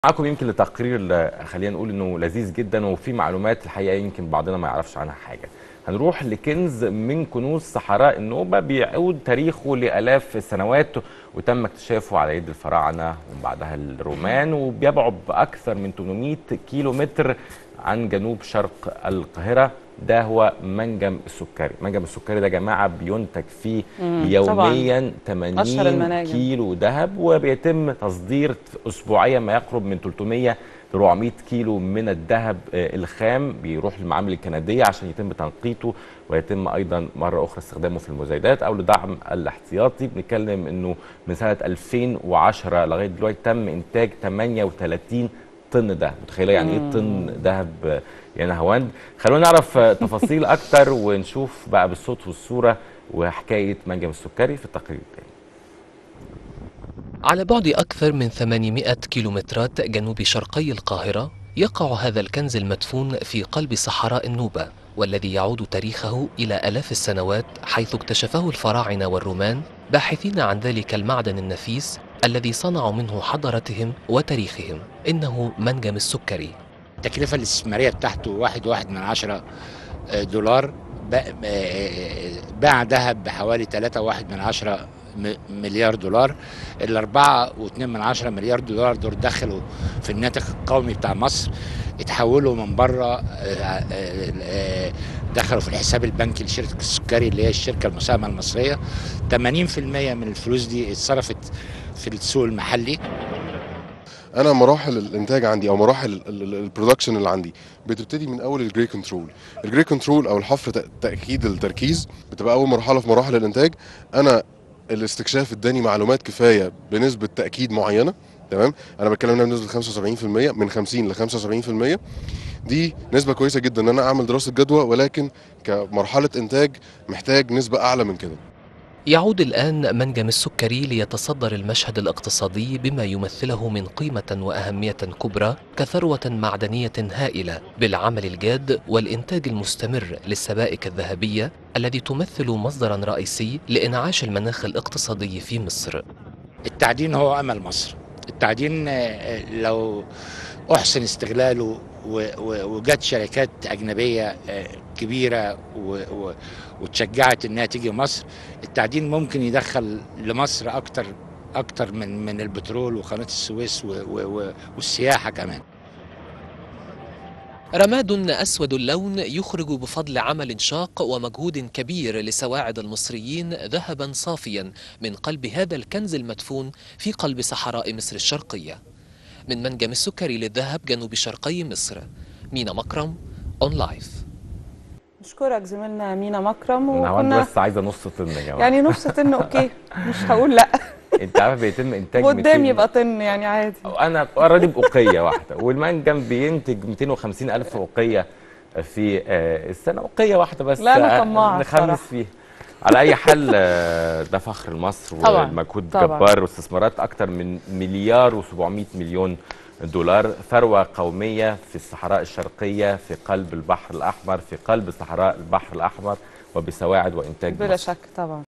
معاكم يمكن لتقرير ل- خلينا نقول انه لذيذ جدا وفي معلومات الحقيقه يمكن بعضنا ما يعرفش عنها حاجه. هنروح لكنز من كنوز صحراء النوبه بيعود تاريخه لالاف السنوات وتم اكتشافه على يد الفراعنه ومن بعدها الرومان وبيبعد باكثر من 800 كيلو متر عن جنوب شرق القاهره ده هو منجم السكري، منجم السكري ده يا جماعه بينتج فيه يوميا 80 أشهر المناجم. كيلو ذهب وبيتم تصدير اسبوعيا ما يقرب من 300 ل 400 كيلو من الذهب آه، الخام بيروح للمعامل الكنديه عشان يتم تنقيته ويتم ايضا مره اخرى استخدامه في المزايدات او لدعم الاحتياطي بنتكلم انه من سنه 2010 لغايه دلوقتي تم انتاج 38 طن دهب متخيله يعني ايه طن دهب آه، يا نهاوند خلونا نعرف آه، تفاصيل اكتر ونشوف بقى بالصوت والصوره وحكايه منجم السكري في التقرير التاني على بعد أكثر من 800 كيلومترات جنوب شرقي القاهرة يقع هذا الكنز المدفون في قلب صحراء النوبة والذي يعود تاريخه إلى آلاف السنوات حيث اكتشفه الفراعنة والرومان باحثين عن ذلك المعدن النفيس الذي صنعوا منه حضارتهم وتاريخهم إنه منجم السكري التكلفة الاستثمارية بتاعته واحد واحد من عشرة آه، دولار باع- آه، باع ذهب بحوالي تلاتة واحد من عشرة م- مليار دولار الأربعة واتنين من عشرة مليار دولار دول دخلوا في الناتج القومي بتاع مصر اتحولوا من بره آه، آه، آه، دخلوا في الحساب البنكي لشركة السكري اللي هي الشركة المساهمة المصرية 80% من الفلوس دي اتصرفت في السوق المحلي انا مراحل الانتاج عندي او مراحل البرودكشن اللي عندي بتبتدي من اول الجري كنترول الجري كنترول او الحفر تأ- تاكيد التركيز بتبقى اول مرحله في مراحل الانتاج انا الاستكشاف اداني معلومات كفايه بنسبه تاكيد معينه تمام انا بتكلم هنا بنسبه 75% من 50 ل 75% دي نسبه كويسه جدا ان انا اعمل دراسه جدوى ولكن كمرحله انتاج محتاج نسبه اعلى من كده يعود الآن منجم السكري ليتصدر المشهد الاقتصادي بما يمثله من قيمة وأهمية كبرى كثروة معدنية هائلة بالعمل الجاد والإنتاج المستمر للسبائك الذهبية الذي تمثل مصدرا رئيسي لإنعاش المناخ الاقتصادي في مصر التعدين هو امل مصر التعدين آه، لو احسن استغلاله و- و- وجت شركات اجنبيه آه، كبيره و- و- وتشجعت انها تيجي مصر التعدين ممكن يدخل لمصر اكتر اكتر من من البترول وقناه السويس و- و- و- والسياحه كمان رماد أسود اللون يخرج بفضل عمل شاق ومجهود كبير لسواعد المصريين ذهبا صافيا من قلب هذا الكنز المدفون في قلب صحراء مصر الشرقية من منجم السكري للذهب جنوب شرقي مصر مينا مكرم اون لايف نشكرك زميلنا مينا مكرم نهاوند وكنا بس عايزه نص طن يا جماعه يعني نص طن اوكي مش هقول لا انت عارف بيتم انتاج قدام 200 يبقى طن يعني عادي انا اوريدي باقيه واحده والمنجم بينتج 250 الف اقيه في آه، السنه اقيه واحده بس لا، أنا آه، طماعة نخمس الصراحة. فيها على اي حال آه، ده فخر لمصر طبعاً، ومجهود طبعاً. جبار واستثمارات اكتر من مليار و700 مليون دولار ثروه قوميه في الصحراء الشرقيه في قلب البحر الاحمر في قلب صحراء البحر الاحمر وبسواعد وانتاج بلا مصر. شك طبعا